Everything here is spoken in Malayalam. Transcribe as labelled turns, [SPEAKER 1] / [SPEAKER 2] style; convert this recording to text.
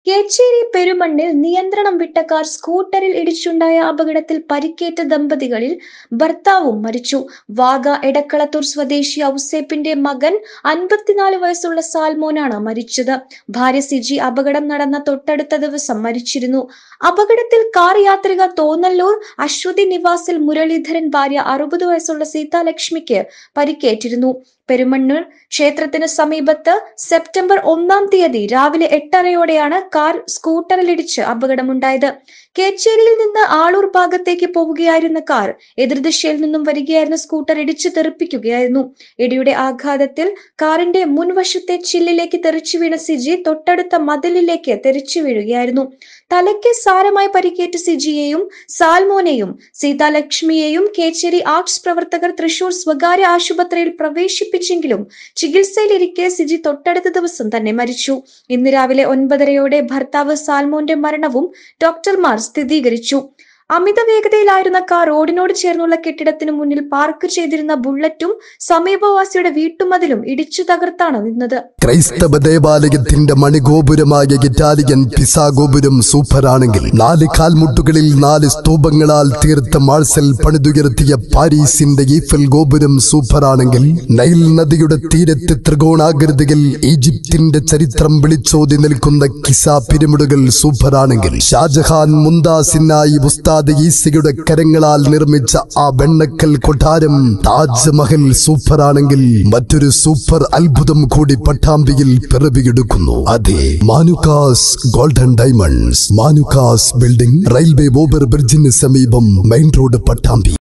[SPEAKER 1] കേച്ചേരി പെരുമണ്ണിൽ നിയന്ത്രണം വിട്ട കാർ സ്കൂട്ടറിൽ ഇടിച്ചുണ്ടായ അപകടത്തിൽ പരിക്കേറ്റ ദമ്പതികളിൽ ഭർത്താവും മരിച്ചു വാഗ എടക്കളത്തൂർ സ്വദേശി ഔസേപ്പിന്റെ മകൻ അൻപത്തിനാല് വയസ്സുള്ള സാൽമോനാണ് മരിച്ചത് ഭാര്യ സിജി അപകടം നടന്ന തൊട്ടടുത്ത ദിവസം മരിച്ചിരുന്നു അപകടത്തിൽ കാർ യാത്രിക തോന്നല്ലൂർ അശ്വതി നിവാസിൽ മുരളീധരൻ ഭാര്യ അറുപത് വയസ്സുള്ള സീതാലക്ഷ്മിക്ക് പരിക്കേറ്റിരുന്നു പെരുമണ്ണൂർ ക്ഷേത്രത്തിന് സമീപത്ത് സെപ്റ്റംബർ ഒന്നാം തീയതി രാവിലെ എട്ടരയോടെയാണ് കാർ സ്കൂട്ടറിലിടിച്ച് അപകടമുണ്ടായത് കേച്ചേരിയിൽ നിന്ന് ആളൂർ ഭാഗത്തേക്ക് പോവുകയായിരുന്ന കാർ എതിർദിശയിൽ നിന്നും വരികയായിരുന്ന സ്കൂട്ടർ ഇടിച്ചു തെറിപ്പിക്കുകയായിരുന്നു ഇടിയുടെ ആഘാതത്തിൽ കാറിന്റെ മുൻവശത്തെ ചില്ലിലേക്ക് തെറിച്ചു വീണ സിജി തൊട്ടടുത്ത മതിലിലേക്ക് തെറിച്ചു വീഴുകയായിരുന്നു തലയ്ക്ക് സാരമായി പരിക്കേറ്റ സിജിയെയും സാൽമോനെയും സീതാലക്ഷ്മിയെയും കേച്ചേരി ആർട്സ് പ്രവർത്തകർ തൃശൂർ സ്വകാര്യ ആശുപത്രിയിൽ പ്രവേശിപ്പിച്ചെങ്കിലും ചികിത്സയിലിരിക്കെ സിജി തൊട്ടടുത്ത ദിവസം തന്നെ മരിച്ചു ഇന്ന് രാവിലെ ഒൻപതരയോടെ ഭർത്താവ് സാൽമോന്റെ മരണവും ഡോക്ടർമാർ സ്ഥിരീകരിച്ചു അമിത വേഗതയിലായിരുന്ന കാർ റോഡിനോട് ചേർന്നുള്ള കെട്ടിടത്തിന് മുന്നിൽ പാർക്ക് ചെയ്തിരുന്ന ബുള്ളറ്റും സമീപവാസിയുടെ വീട്ടുമതിലും ഇടിച്ചു തകർത്താണ് നിന്നത്
[SPEAKER 2] ക്രൈസ്തവ ദേവാലയത്തിന്റെ മണിഗോപുരമായ ഇറ്റാലിയൻ പിസാ ഗോപുരം സൂപ്പറാണെങ്കിൽ നാല് കാൽമുട്ടുകളിൽ നാല് സ്തൂപങ്ങളാൽ തീർത്ത മാഴ്സൽ പണിതുയർത്തിയ പാരീസിന്റെ ഈഫൽ ഗോപുരം സൂപ്പറാണെങ്കിൽ നൈൽ നദിയുടെ തീരത്ത് ത്രികോണാകൃതിയിൽ ഈജിപ്തിന്റെ ചരിത്രം വിളിച്ചോതി നിൽക്കുന്ന കിസ പിരമിഡുകൾ സൂപ്പറാണെങ്കിൽ ഷാജഹാൻ മുന്താസിനായി ഉസ്താദ് ഈസയുടെ കരങ്ങളാൽ നിർമ്മിച്ച ആ വെണ്ണക്കൽ കൊട്ടാരം താജ്മഹൽ സൂപ്പറാണെങ്കിൽ മറ്റൊരു സൂപ്പർ അത്ഭുതം കൂടി പട്ടാമ്പിയിൽ പിറവിയെടുക്കുന്നു അതെ Manukkas golden diamonds Manukkas building railway over ബ്രിഡ്ജിന് സമീപം മെയിൻ റോഡ് പട്ടാമ്പി